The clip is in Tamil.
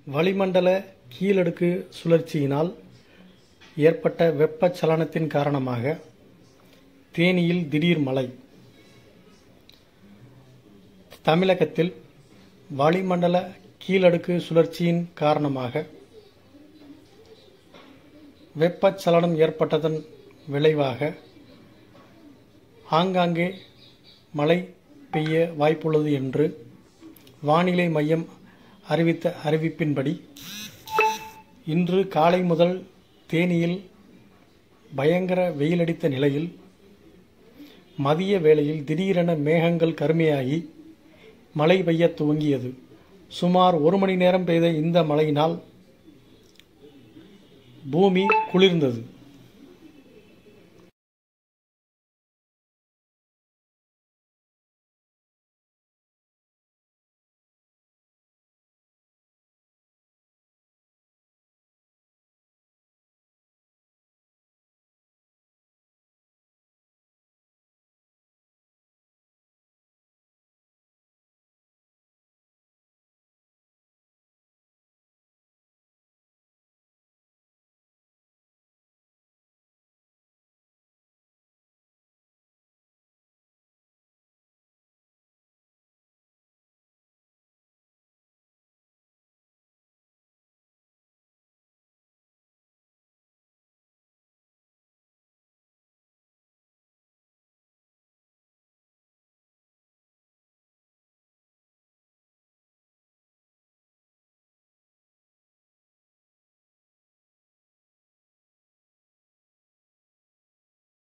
வளிமண்டல கீழடுக்கு சுழற்சியினால் ஏற்பட்ட வெப்பச்சலனத்தின் காரணமாக தேனியில் திடீர் மழை தமிழகத்தில் வளிமண்டல கீழடுக்கு சுழற்சியின் காரணமாக வெப்பச்சலனம் ஏற்பட்டதன் விளைவாக ஆங்காங்கே மழை பெய்ய வாய்ப்புள்ளது என்று வானிலை மையம் அறிவித்த அறிவிப்பின்படி இன்று காலை முதல் தேனியில் பயங்கர வெயிலடித்த நிலையில் மதிய வேளையில் திடீரென மேகங்கள் கருமையாகி மழை பெய்யத் துவங்கியது சுமார் ஒரு மணி நேரம் பெய்த இந்த மழையினால் பூமி குளிர்ந்தது